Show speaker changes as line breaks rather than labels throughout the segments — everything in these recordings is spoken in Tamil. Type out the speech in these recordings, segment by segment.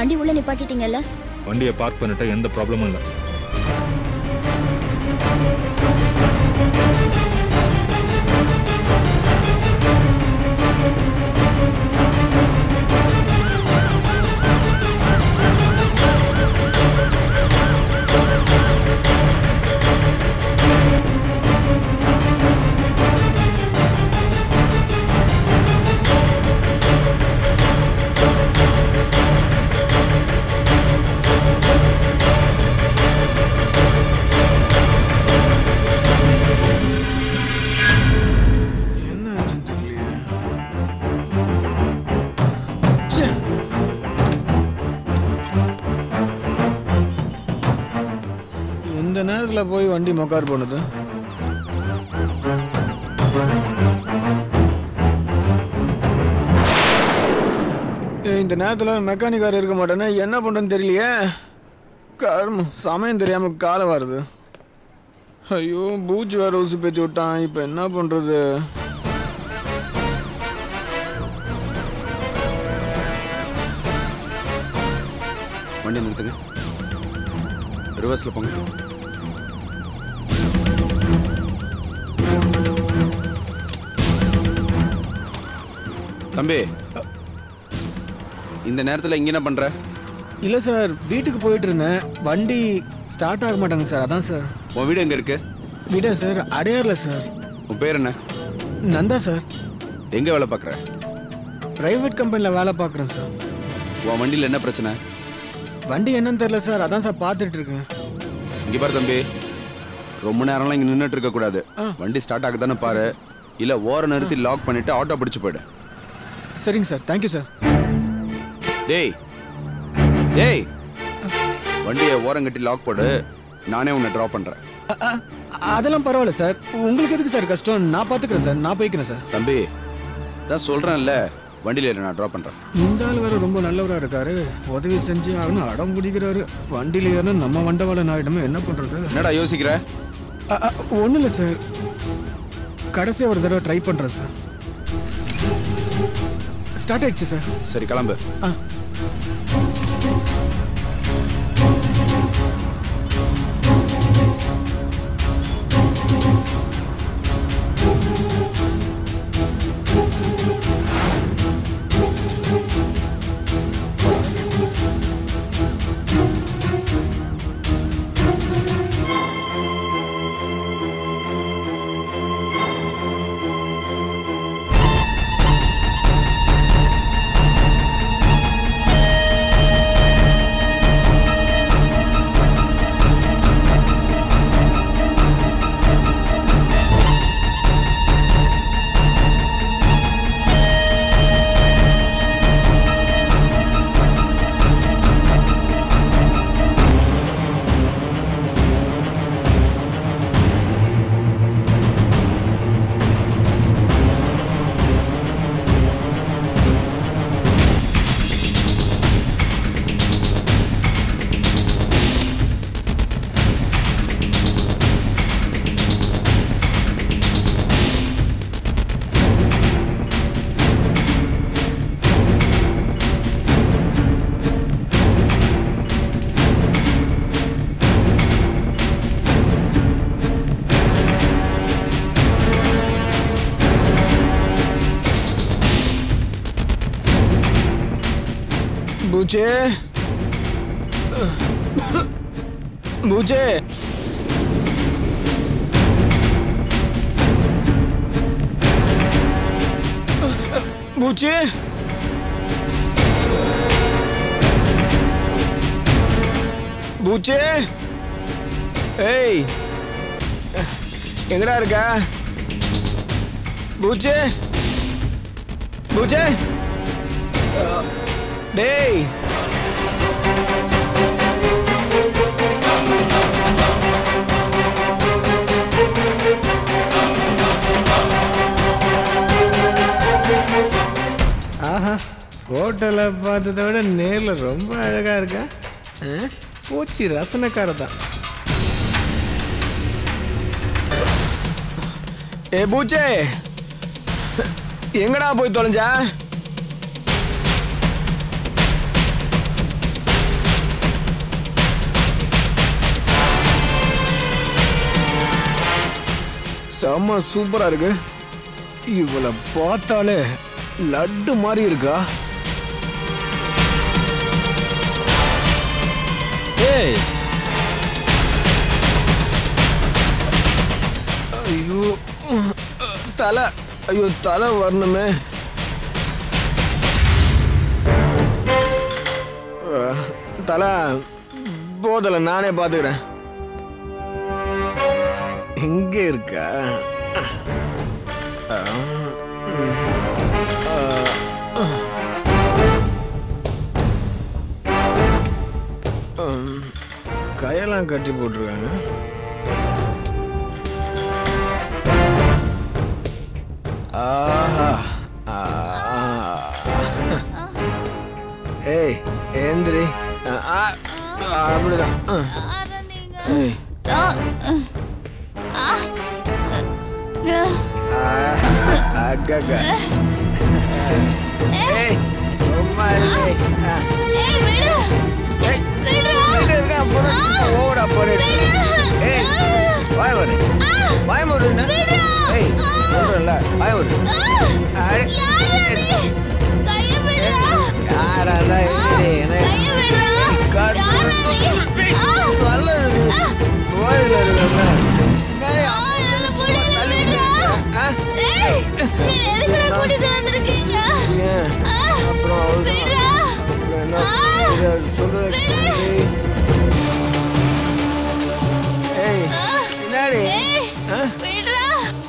வண்டி உள்ள நிப்பாட்டிட்டீங்கல்ல
வண்டியை பார்க் பண்ணிட்டா எந்த ப்ராப்ளமும் இல்லை
என்ன ஆச்சுன்னு தெரியலையே ச்சே. இந்த நேரத்தில் போய் வண்டி மொக்கார் போனது ஏய், இந்த நேரத்தில் மெக்கானிக்கார் இருக்க மாட்டேன்னா என்ன பண்ணுறேன்னு தெரியலையே கர்மம் சமயம் தெரியாமல் காலம் வருது ஐயோ பூச்சி வேற ஊசி பேத்தி விட்டான் இப்போ என்ன பண்ணுறது
வண்டி நிறுத்துங்க ரிவர்ஸில் போங்க தம்பி இந்த நேரத்தில் இங்கே என்ன பண்ணுற
இல்லை சார் வீட்டுக்கு போயிட்டு இருந்தேன் வண்டி ஸ்டார்ட் ஆக மாட்டாங்க சார் அதான் சார்
உன் வீடு எங்கே இருக்கு
விட சார் அடையார்ல சார்
உன் பேர் என்ன
நந்தா சார்
எங்கே வேலை பார்க்குற
ப்ரைவேட் கம்பெனியில் வேலை பார்க்குறேன் சார்
உன் வண்டியில் என்ன பிரச்சனை
வண்டி என்னன்னு தெரியல சார் அதான் சார் பார்த்துட்டு இருக்கேன்
இங்கே பாரு தம்பி ரொம்ப நேரம்லாம் இங்கே நின்றுட்டு இருக்கக்கூடாது வண்டி ஸ்டார்ட் ஆகுதானே பாரு இல்லை ஓர நிறுத்தி லாக் பண்ணிட்டு ஆட்டோ பிடிச்சு போயிடு
சரிங்க சார் தேங்க்யூ சார்
டேய் டேய் வண்டியை ஓரம் கட்டி லாக் போடு நானே உன்னை ட்ராப் பண்ணுறேன்
அ- அ- அதெல்லாம் பரவாயில்ல சார் உங்களுக்கு எதுக்கு சார் கஷ்டம் நான் பார்த்துக்கிறேன் சார் நான் போய்க்கிறேன் சார்
தம்பி தான் சொல்கிறேன்ல வண்டியில் ஏறு, நான் ட்ராப் பண்ணுறேன்
இந்த ஆள் வேற ரொம்ப நல்லவரா இருக்காரு உதவி செஞ்சு ஆகணும் அடம் பிடிக்கிறாரு வண்டியில ஏறினா நம்ம வண்டவாளன் ஆகிடுமே என்ன பண்றது
என்னடா யோசிக்கிற
ஒன்றும் இல்லை சார் கடைசியாக ஒரு தடவை ட்ரை பண்ணுறேன் சார் ஸ்டார்ட் ஆயிடுச்சு சார்
சரி கிளம்பு
ஆ பூச்சே பூச்சே பூச்சி பூச்சி ஏய் எங்கடா இருக்க பூச்சி பூச்சி டேய் ஆஹா ஹோட்டலில் பார்த்ததை விட நேரில் ரொம்ப அழகாக இருக்கா ஆ? பூச்சி ரசனக்கார தான் ஏ பூச்சே எங்கடா போய் தொலைஞ்சா செம்ம சூப்பரா இருக்கு இவளை பார்த்தாலே லட்டு மாதிரி இருக்கா
ஏய்
ஐயோ தலை ஐயோ தலை வரணுமே அஹ், தலை போதல நானே பார்த்துக்கிறேன் எங்க இருக்கா அஹ், ம். அஹ், அஹ், கையெல்லாம் கட்டி போட்டிருக்காங்க ஆஹா ஆ. ஏய் ஏந்திரி ஆ, ஆ, அப்படிதான் ஆ.
யாரு நீங்க?
ஏய்,
ஆ, ஆ,
ஆ, அக்கக்கா. ஏய், சும்மா இரு. ஆ,
ஏய், விடு.
ஏய்,
விடுடா.
இங்க இருக்க, அப்பதான் ஓவரா பண்ணிட்டு. ஏய், வாய் மூடு. வாய் மூடுன்னா. ஏய், சொல்றேன்ல, வாய் மூடு. அடி.
யாரா நீ? கையை விடுடா.
யாரா இருந்தா
ஆ,
ஏய், என்ன-
கையை விடுடா.
காத்து.
யாரா நீ? ஆ,
தலை இருக்கு. வாயில இருக்குல்ல. என்னடி,
ஆ, என்னால முடியல,
தள்ளி
விடுடா.
ஆ?
ஏய், நீ எதுக்குடா கூட்டிட்டு வந்திருக்கீங்க?
ஏன்?
ஆ,
அப்புறம் அவ்வளவுதான்.
விடுடா.
அப்புறம் என்ன?
ஆ.
இதை சொல்றது கேளு. ஏய்,
ஆ,
என்னடி?
ஏய்,
ஆ?
விடுடா.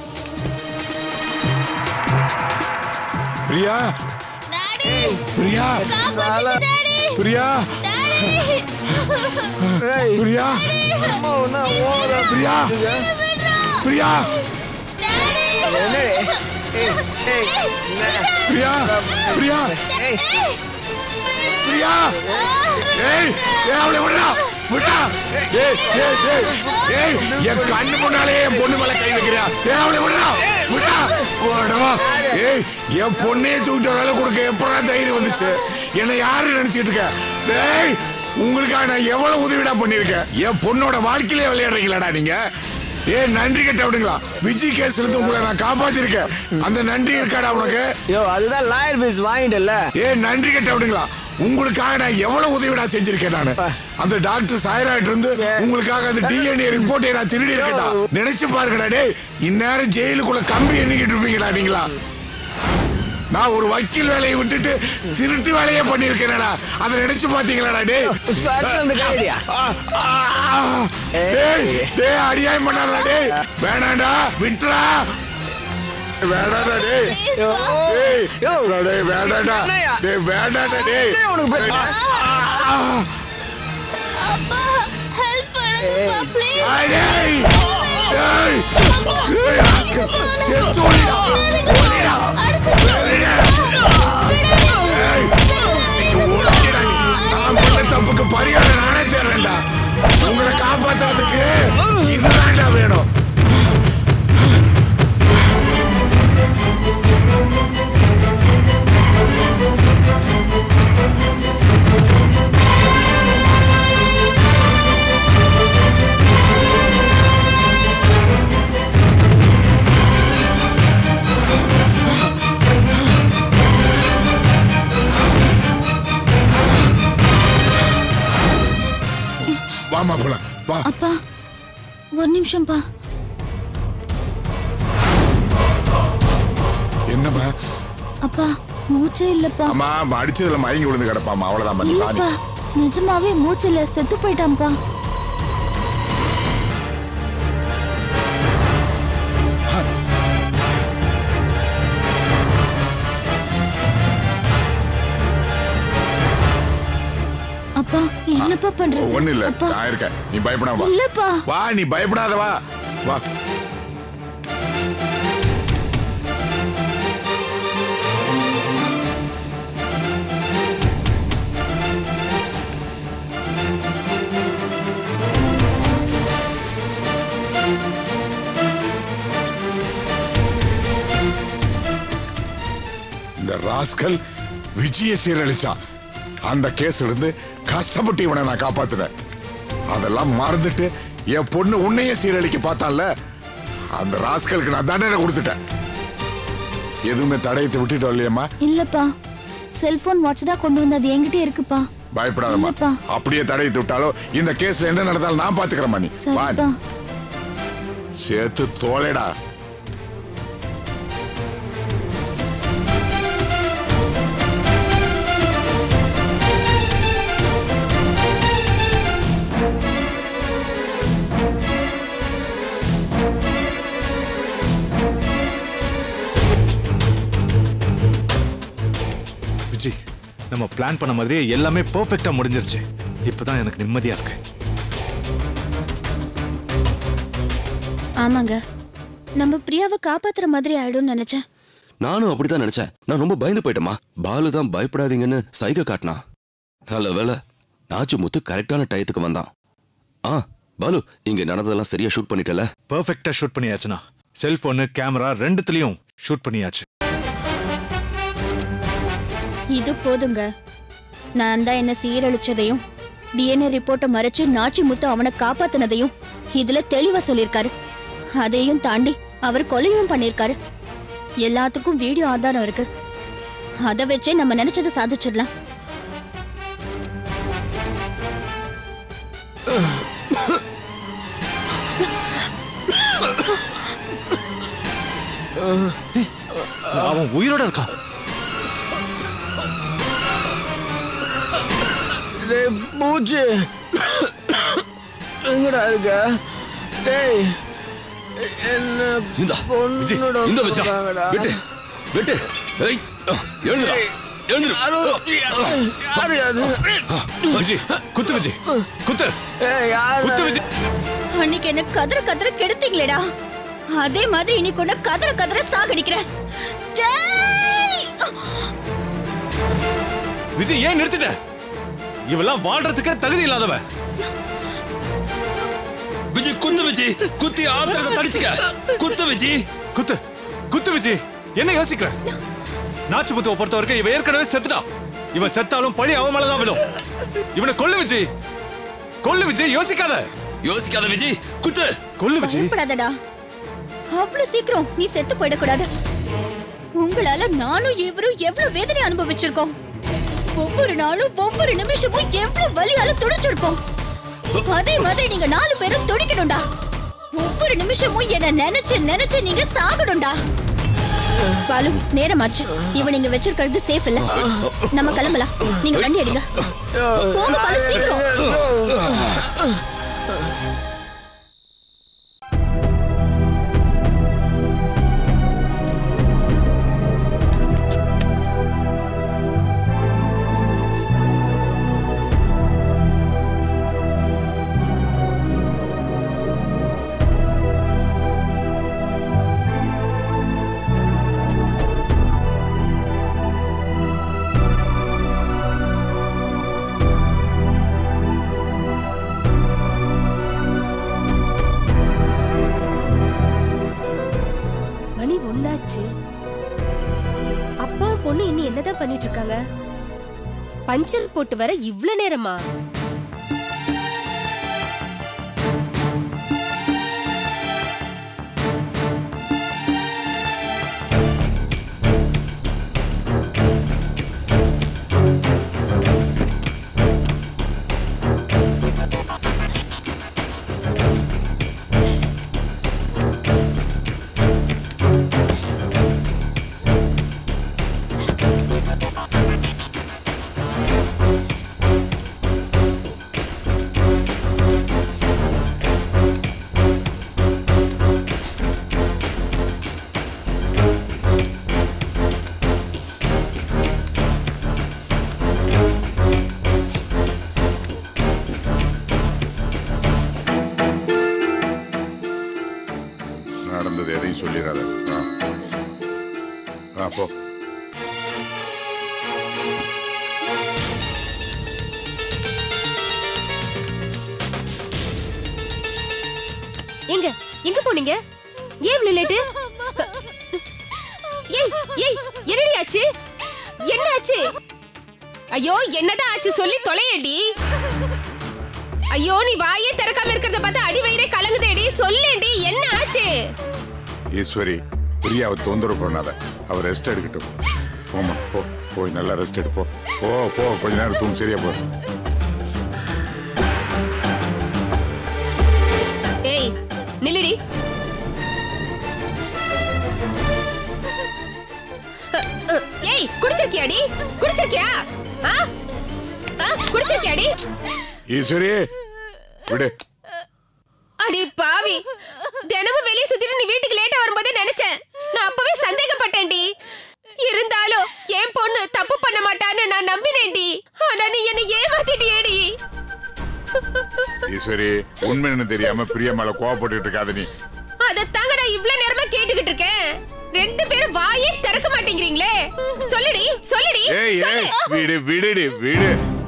பிரியா
டாடி,
பிரியா
காப்பாத்துங்க, டாடி.
பிரியா
டாடி.
ஏய்,
பிரியா
அம்மா ஒண்ணா ஓவரா
பிரியா
பேசுது.
விடுடா.
பிரியா
டாடி.
என்னடி? ஏய், ஏய், என்ன?
பிரியா பிரியா
ஏய்,
ஏய்,
பிரியா ஏய் ஏய் அவளை விடுறா விடுறா ஏய் ஏய் ஏய் ஏய் என் கண்ணு முன்னாலே என் பொண்ணு மேல கை வைக்கிறியா ஏய் அவளை விடுறா விடுறா போடவா ஏய் என் பொண்ணே தூக்கிட்ட வேலை கொடுக்க எப்படா தைரியம் வந்துச்சு என்னை யாரு நினைச்சிட்டு இருக்க டேய் உங்களுக்காக நான் எவ்வளவு உதவிடா பண்ணிருக்கேன் என் பொண்ணோட வாழ்க்கையிலே விளையாடுறீங்களாடா நீங்க ஏ நன்றி கட்ட விடுங்களா விஜய் கேஸ்ல இருந்து உங்களை நான் காப்பாத்திருக்கேன் அந்த நன்றி இருக்காடா உனக்கு
யோ அதுதான் லாயர் ஃபீஸ் வாங்கிட்டல
ஏ நன்றி கட்ட விடுங்களா உங்களுக்காக நான் எவ்வளவு உதவிடா செஞ்சிருக்கேன் நானு அந்த டாக்டர் சாயராட்டு இருந்து உங்களுக்காக அந்த டிஎன்ஏ ரிப்போர்ட்டை நான் திருடி இருக்கேன்டா நினைச்சு பாருங்கடா டேய் இந்நேரம் ஜெயிலுக்குள்ள கம்பி எண்ணிக்கிட்டு இருப்பீங்களா நீங்களா நான் ஒரு வக்கீல் வேலையை விட்டுட்டு திருட்டு வேலையே பண்ணிருக்கேனடா அதை நினைச்சு பாத்தீங்களாடா டேய்
சட்டம் அந்த கைடியா
ஆ, ஆ, ஆ. டேய் டேய் அநியாயம் பண்ணாதடா டேய் வேணாண்டா விட்டுறா வேணாடா டேய்
Please, பா.
டேய்
யோ.
டேய் வேண்டாடா
என்னய்யா?
டேய் வேண்டாடா டேய்
என்ன உனக்கு பிரச்சனை?
ஆ,
அப்பா ஹெல்ப் பண்ணுங்கப்பா ப்ளீஸ்
ஆ, டேய் டேய் டேய் ராஸ்கல் செத்து ஓடிடா ஓடிடா ஓடிடா டேய் நீங்க ஓடிடா நீ. நான் பண்ண தப்புக்கு பரிகாரம் நானே தேடுறேன்டா உங்களை காப்பாத்துறதுக்கு இதுதான்டா வேணும் வாமா போலாம் வா
அப்பா ஒரு நிமிஷம்ப்பா
என்னம்மா
அப்பா மூச்சே இல்லப்பா
அம்மா அடிச்சதுல மயங்கி விழுந்து கிடப்பாமா அவ்வளவுதான் பண்ணி
இல்லப்பா நிஜமாவே மூச்சு இல்ல செத்து போயிட்டான்ப்பா அப்பா என்னப்பா பண்றது
ஒண்ணு இல்ல
அப்பா
நான் இருக்கேன் நீ பயப்படாம வா
இல்லப்பா
வா நீ பயப்படாத வா வா இந்த ராஸ்கல் விஜய சீரழிச்சான் அந்த கேஸ்ல இருந்து கஷ்டப்பட்டு இவனை நான் காப்பாத்துனேன் அதெல்லாம் மறந்துட்டு என் பொண்ணு உன்னையே சீரழிக்க பார்த்தான்ல அந்த ராஸ்கலுக்கு நான் தண்டனை கொடுத்துட்டேன் எதுவுமே தடயத்தை விட்டுட்டு வரலையம்மா
இல்லப்பா செல்போன் வாட்ச் தான் கொண்டு வந்து அது என்கிட்ட இருக்குப்பா
பயப்படாதம்மா
இல்லப்பா.
அப்படியே தடயத்தை விட்டாலும் இந்த கேஸ்ல என்ன நடந்தாலும் நான் பாத்துக்கிறேன் நீ வா
சரிப்பா
சேர்த்து தோலைடா
விஜய் நம்ம பிளான் பண்ண மாதிரியே எல்லாமே பெர்ஃபெக்ட்டா முடிஞ்சிருச்சு இப்பதான் எனக்கு நிம்மதியா இருக்கு
ஆமாங்க நம்ம பிரியாவை காப்பாத்துற மாதிரி ஆயிடும்னு நினைச்சேன்
நானும் அப்படித்தான் நினைச்சேன் நான் ரொம்ப பயந்து போயிட்டேமா பாலு தான் பயப்படாதீங்கன்னு சைகை காட்டினான் நல்ல வேலை நாச்சு முத்து கரெக்டான டயத்துக்கு வந்தான் ஆ பாலு இங்க நடந்ததெல்லாம் சரியா ஷூட் பண்ணிட்டல
பெர்ஃபெக்ட்டா ஷூட் பண்ணியாச்சுண்ணா செல்போனு கேமரா ரெண்டுத்துலயும் ஷூட் பண்ணியாச்சு
இது போதுங்க நான் தான் என்ன சீரழிச்சதையும் டிஎன்ஏ ரிப்போர்ட்டை மறைச்சு நாச்சி முத்து அவனை காப்பாத்தினதையும் இதுல தெளிவா சொல்லியிருக்காரு அதையும் தாண்டி அவர் கொலையும் பண்ணியிருக்காரு எல்லாத்துக்கும் வீடியோ ஆதாரம் இருக்கு அதை வச்சே நம்ம நினைச்சதை சாதிச்சிடலாம்
அவன் உயிரோட இருக்கான்
டேய் பூச்சி எங்கடா இருக்க டேய் என்ன
இந்தா விஜய்
பொண்ணுட
இந்த வச்சா
சொல்றாங்கடா.
வெட்டு வெட்டு ஏய் எழுந்துடா எழுந்துரு
யாரு யாரு அது
விஜய் குத்து விஜய் குத்து
ஏய் யாரு
குத்து விஜய்
அன்னைக்கு என்ன கதற கதற கெடுத்தீங்களேடா அதே மாதிரி இன்னைக்கு உன்னை கதற கதற சாகடிக்கிறேன் டேய்!
விஜய் ஏன் நிறுத்திட்ட இவெல்லாம் வாழ்றதுக்கு தகுதி இல்லாதவ
விஜய் குத்து விஜய் குத்தி ஆத்திரத்தை தடிச்சுக்க குத்து விஜய்
குத்து குத்து விஜய் என்ன யோசிக்கிற நாச்சு முத்துவை பொறுத்த வரைக்கும் இவன் ஏற்கனவே செத்துட்டான் இவன் செத்தாலும் பழி அவன் மேலதான் விடும் இவனை கொல்லு விஜய் கொல்லு விஜய் யோசிக்காத
யோசிக்காத விஜய் குத்து
கொல்லு விஜய்
பயப்படாதடா அவ்வளவு சீக்கிரம் நீ செத்து போயிடக்கூடாது உங்களால நானும் இவரும் எவ்வளவு வேதனை அனுபவிச்சிருக்கோம் ஒவ்வொரு நாளும் ஒவ்வொரு நிமிஷமும் எவ்வளவு வலியால துடிச்சிருக்கோம் அதே மாதிரி நீங்க நாலு பேரும் துடிக்கணும்டா ஒவ்வொரு நிமிஷமும் என்ன நினைச்சு நினைச்சு நீங்க சாகணும்டா பாலு நேரமாச்சு இவன் நீங்க வச்சிருக்கிறது சேஃப் இல்ல நம்ம கிளம்பலாம் நீங்க வண்டி எடுங்க போங்க பாலு சீக்கிரம்
மணி ஒண்ணாச்சு அப்பா பொண்ணு இன்னும் என்னதான் பண்ணிட்டு இருக்காங்க பஞ்சர் போட்டு வர இவ்ளோ நேரமா
நடந்தது எதையும் சொல்லிடாத ஆ. ஆ போ
எங்க எங்க போனீங்க ஏன் இவ்வளவு லேட்டு ஏய் ஏய் என்னடி ஆச்சு என்ன ஆச்சு ஐயோ என்னதான் ஆச்சு சொல்லி தொலையடி ஐயோ நீ வாயே திறக்காம இருக்கிறத பார்த்தா அடி வயிறே கலங்குதேடி சொல்லேடி என்ன ஆச்சு
ஈஸ்வரி பிரியாவை தொந்தரவு பண்ணாத அவர் ரெஸ்ட் எடுக்கட்டும் போமா போ போய் நல்லா ரெஸ்ட் எடுப்போ போ போ கொஞ்ச நேரம் தூங்க சரியா போ
ஏய் நில்லுடி அ, அ, ஏய் குடிச்சிருக்கியாடி குடிச்சிருக்கியா ஆ ஆ, குடிச்சிருக்கியாடி
ஈஸ்வரி விடு
அடி பாவி தினமும் வெளிய சுத்திட்டு நீ வீட்டுக்கு லேட்டா வரும்போதே நினைச்சேன் நான் அப்பவே சந்தேகப்பட்டேன்டி இருந்தாலும் என் பொண்ணு தப்பு பண்ண மாட்டான்னு நான் நம்பினேன்டி ஆனா நீ என்ன ஏமாத்திட்டியேடி
ஈஸ்வரி உண்மைன்னு தெரியாம பிரியா மேல கோவப்பட்டுட்டு இருக்காத நீ
அதத்தாங்க நான் இவ்ளோ நேரமா கேட்டுக்கிட்டு இருக்கேன் ரெண்டு பேரும் வாயே திறக்க மாட்டேங்கிறீங்களே சொல்லுடி சொல்லுடி
ஏய்
சொல்லு.
ஏய் விடு விடுடி விடு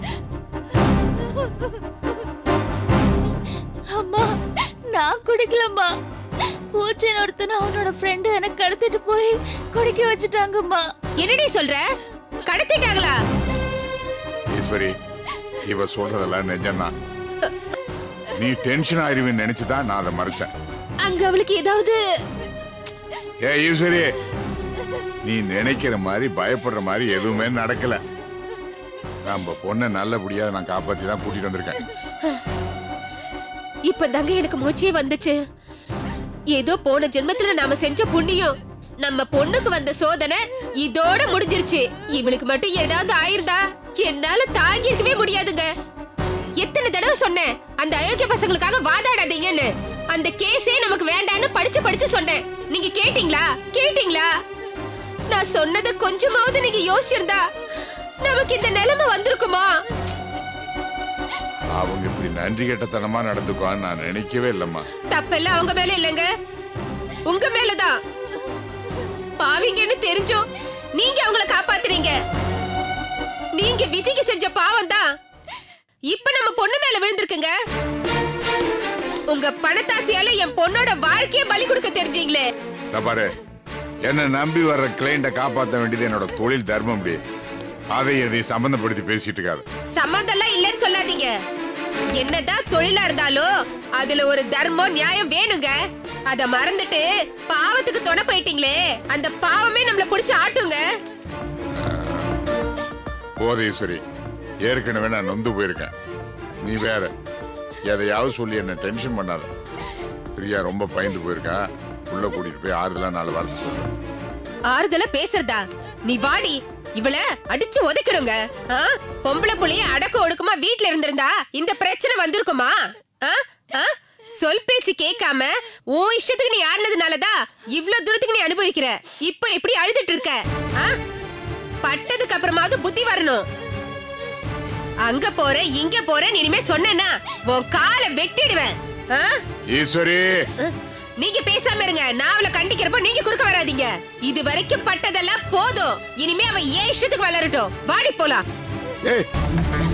அம்மா நான் குடிக்கலம்மா பூச்சின் ஒருத்தன அவனோட ஃப்ரெண்டு எனக்கு கடத்திட்டு போய் குடிக்க வச்சுட்டாங்கம்மா
என்னடி சொல்ற கடத்திட்டாங்களா
ஈஸ்வரி இவ சொல்றதெல்லாம் நிஜம்தான் நீ டென்ஷன் ஆயிருவேன்னு நினைச்சுதான் நான் அதை மறைச்சேன்
அங்க அவளுக்கு ஏதாவது
ஏ ஈஸ்வரி நீ நினைக்கிற மாதிரி பயப்படுற மாதிரி எதுவுமே நடக்கல நம்ம பொண்ணை நல்லபடியா நான் காப்பாத்தி தான் கூட்டிட்டு வந்திருக்கேன்
இப்பதாங்க எனக்கு மூச்சே வந்துச்சு ஏதோ போன ஜென்மத்துல நாம செஞ்ச புண்ணியம் நம்ம பொண்ணுக்கு வந்த சோதனை இதோட முடிஞ்சிருச்சு இவளுக்கு மட்டும் ஏதாவது ஆயிருந்தா என்னால தாங்கியிருக்கவே முடியாதுங்க எத்தனை தடவை சொன்னேன் அந்த அயோக்கிய பசங்களுக்காக வாதாடாதீங்கன்னு அந்த கேஸே நமக்கு வேண்டான்னு படிச்சு படிச்சு சொன்னேன் நீங்க கேட்டீங்களா கேட்டீங்களா நான் சொன்னதை கொஞ்சமாவது நீங்க யோசிச்சிருந்தா நமக்கு இந்த நிலைமை வந்திருக்குமா
அவங்க இப்படி நன்றி கெட்டத்தனமா நடந்துக்குவான்னு நான் நினைக்கவே இல்லம்மா
தப்பெல்லாம் அவங்க மேல இல்லைங்க உங்க மேலதான் பாவிங்கன்னு தெரிஞ்சும் நீங்க அவங்கள காப்பாத்துறீங்க நீங்க விஜய்க்கு செஞ்ச பாவம் தான் இப்ப நம்ம பொண்ணு மேல விழுந்திருக்குங்க உங்க பணத்தாசையால என் பொண்ணோட வாழ்க்கைய பலி கொடுக்க தெரிஞ்சீங்களே
இதோ பாரு என்ன நம்பி வர்ற கிளைண்ட காப்பாத்த வேண்டியது என்னோட தொழில் தர்மம் டி அதை எதை சம்பந்தப்படுத்தி பேசிட்டு இருக்காது
சம்மந்தம்லாம் இல்லைன்னு சொல்லாதீங்க என்னதான் தொழிலா இருந்தாலும் அதுல ஒரு தர்மம் நியாயம் வேணுங்க அத மறந்துட்டு பாவத்துக்கு துணை போயிட்டீங்களே அந்த பாவமே நம்மள புடிச்சு ஆட்டுங்க
போதீஸ்வரி ஏற்கனவே நான் நொந்து போயிருக்கேன் நீ வேற எதையாவது சொல்லி என்ன டென்ஷன் பண்ணாத பிரியா ரொம்ப பயந்து போயிருக்கா உள்ள கூட்டிட்டு போய் ஆறுதலா நாலு வார்த்தை சொல்றேன்
ஆறுதலா பேசுறதா நீ வாடி இவள அடிச்சு உதைக்கணுங்க ஆ? பொம்பளை புள்ளைய அடக்க ஒடுக்கமா வீட்ல இருந்திருந்தா இந்த பிரச்சனை வந்திருக்குமா ஆ? ஆ? சொல் பேச்சு கேட்காம உன் இஷ்டத்துக்கு நீ ஆடினதுனாலதான் இவ்ளோ தூரத்துக்கு நீ அனுபவிக்கிற இப்போ எப்படி அழுதுட்டு இருக்க ஆ? பட்டதுக்கு அப்புறமாவது புத்தி வரணும் அங்க போற இங்க போற நீ இனிமே சொன்னேன்னா உன் காலை வெட்டிடுவேன் ஆ?
ஈஸ்வரி
அஹ், நீங்க பேசாம இருங்க நான் அவளை கண்டிக்கிறப்போ நீங்க குறுக்க வராதீங்க இது வரைக்கும் பட்டதெல்லாம் போதும் இனிமே அவ ஏன் இஷ்டத்துக்கு வளரட்டும் வாடி போலாம்
ஏய்